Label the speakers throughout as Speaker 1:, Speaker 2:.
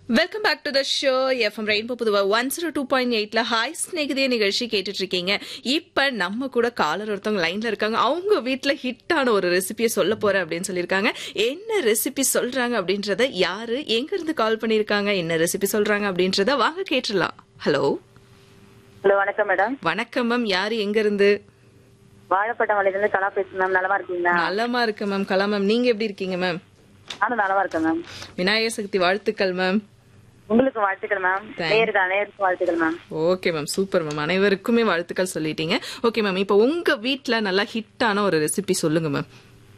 Speaker 1: Welcome back to the show FM rainbow புதுவா one zero two point எயிட்ல hi ஸ்நேகிதே நிகழ்ச்சி கேட்டுட்டு இருக்கீங்க இப்ப நம்ம கூட காலர் ஒருத்தவங்க லைன்ல இருக்காங்க அவங்க வீட்ல ஹிட்டான ஒரு ரெசிபியை சொல்ல போறேன் அப்படின்னு சொல்லியிருக்காங்க என்ன ரெசிபி சொல்றாங்க அப்படின்றத யாரு எங்க இருந்து கால் பண்ணிருக்காங்க என்ன ரெசிபி சொல்றாங்க அப்படின்றத வாங்க கேட்டுடலாம் ஹலோ
Speaker 2: ஹலோ வணக்கம் மேடம்
Speaker 1: வணக்கம் மேம் யாரு எங்க இருந்து
Speaker 2: வாழைப்பட்டம் வலையிலிருந்து கலா பேசுறேன் மேம் நலமா இருக்கீங்களா
Speaker 1: நலமா இருக்கு மேம் கலா மேம் நீங்க எப்படி இருக்கீங்க மேம்
Speaker 2: நானும் நலமா இருக்கேன் மேம்
Speaker 1: விநாயகர் சக்தி வாழ்த்துக்கள் மேம்
Speaker 2: உங்களுக்கு வாழ்த்துக்கள் மேம்
Speaker 1: Thank-
Speaker 2: நேருக்கு அனைவருக்கும் வாழ்த்துக்கள் ma'am
Speaker 1: okay ma'am super ma'am அனைவருக்குமே வாழ்த்துக்கள் சொல்லிட்டீங்க ஓகே மேம் இப்போ உங்க வீட்ல நல்லா ஹிட்டான ஒரு ரெசிபி சொல்லுங்க மேம்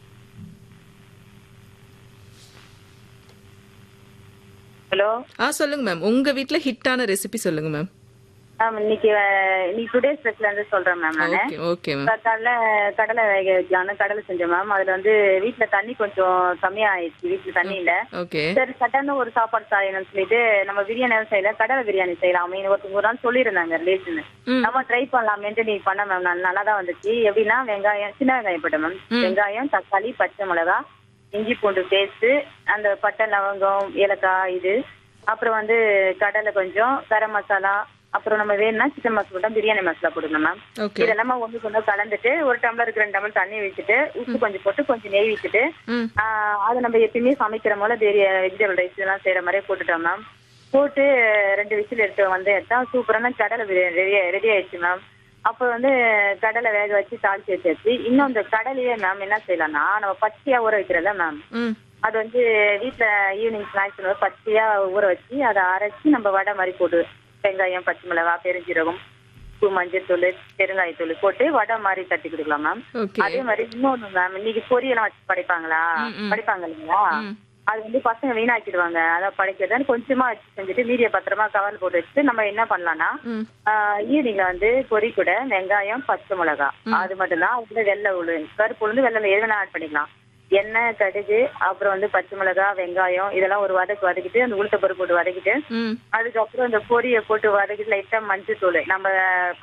Speaker 2: ஹலோ
Speaker 1: ஆ சொல்லுங்க மேம் உங்க வீட்ல ஹிட்டான ரெசிபி சொல்லுங்க மேம்
Speaker 2: மேம் இன்னைக்கு அஹ், இன்னைக்கு டுடே ஸ்பெஷல் இருந்து சொல்றேன் மேம் நானு
Speaker 1: ஓகே ஓகே மேம்
Speaker 2: காலைல கடலை வேக வைக்கலாம்னு கடலை செஞ்சேன் மேம் அதுல வந்து வீட்டுல தண்ணி கொஞ்சம் கம்மியா ஆயிடுச்சு வீட்டுல தண்ணி இல்ல
Speaker 1: ஓகே
Speaker 2: சரி சட்டன்னு ஒரு சாப்பாடு செய்யணும்னு சொல்லிட்டு நம்ம பிரியாணி செய்யல கடலை பிரியாணி செய்யலாம் அப்படின்னு ஒருத்தவங்க ஒரு நாள் சொல்லியிருந்தாங்க ரிலேஷன்
Speaker 1: ம்.
Speaker 2: நம்ம ட்ரை பண்ணலாமேன்ட்டு நீ பண்ண மேம் நல்லா தான் வந்துச்சு எப்படின்னா வெங்காயம் சின்ன வெங்காயம் போட்டேன் மேம் வெங்காயம் தக்காளி பச்சை மிளகா இஞ்சி பூண்டு பேஸ்ட் அந்த பட்டை லவங்கம் ஏலக்காய் இது அப்புறம் வந்து கடலை கொஞ்சம் கரம் மசாலா அப்புறம் நம்ம வேணும்னா சிக்கன் மசாலா போட்டா பிரியாணி மசாலா போடணும் மேம்
Speaker 1: ஓகே
Speaker 2: இதெல்லாம ஒன்று கொண்டு கலந்துட்டு ஒரு டம்ளருக்கு ரெண்டு டம்ளர் தண்ணி வச்சுட்டு உப்பு கொஞ்சம் போட்டு கொஞ்சம் நெய் வச்சுட்டு
Speaker 1: ம்
Speaker 2: ஆஹ் அது நம்ம எப்பயுமே சமைக்கிற போல பெரிய வெஜிடபிள் ரைஸ் இதெல்லாம் செய்யற மாதிரியே போட்டுட்டோம் மேம் போட்டு ரெண்டு விசில் எடுத்து வந்து எடுத்தா சூப்பரான கடலை ரெடி ரெடி ஆயிடுச்சு மேம் அப்போ வந்து கடலை வேக வச்சு தாளிச்சு வச்சாச்சு இன்னும் இந்த கடலையே மேம் என்ன செய்யலாம்னா நம்ம பச்சையா ஊற வைக்கிறதா மேம்
Speaker 1: ம்
Speaker 2: அது வந்து வீட்ல ஈவினிங் ஸ்நாக்ஸ் பச்சையா ஊற வச்சு அதை அரைச்சி நம்ம வடை மாதிரி போட்டு வெங்காயம் பச்சை மிளகாய் பெருஞ்சீரகம் உப்பு மஞ்சள் பெருங்காயத்தூள் போட்டு வடை மாதிரி தட்டி கொடுக்கலாம் மேம்
Speaker 1: ஓகே
Speaker 2: அதே மாதிரி இன்னொன்னு மேம் இன்னைக்கு பொரியெல்லாம் வச்சு படைப்பாங்களா
Speaker 1: ம், ம்.
Speaker 2: படைப்பாங்க இல்லைங்களா
Speaker 1: ம்.
Speaker 2: அது வந்து பசங்க வீணாக்கிடுவாங்க அதை படைக்கிறதுன்னு கொஞ்சமா வச்சு செஞ்சுட்டு மீடிய பத்திரமா கவர் போட்டு வச்சுட்டு நம்ம என்ன பண்ணலாம்னா
Speaker 1: ம்
Speaker 2: ஈவினிங்ல வந்து பொரி கூட வெங்காயம் பச்சை மிளகா அது மட்டும்தான் அதுல வெள்ளை உளு கருப்பு உளுந்து வெள்ளை எது வேணா ஆட் பண்ணிக்கலாம் எண்ணெய் கடுகு அப்புறம் வந்து பச்சை மிளகா வெங்காயம் இதெல்லாம் ஒரு வதக்கு வதக்கிட்டு அந்த உளுத்த பருப்பு போட்டு வதக்கிட்டு
Speaker 1: ம்
Speaker 2: அதுக்கப்புறம் இந்த பொரியை போட்டு வதக்கிட்டு லைட்டா மஞ்சள் தூள் நம்ம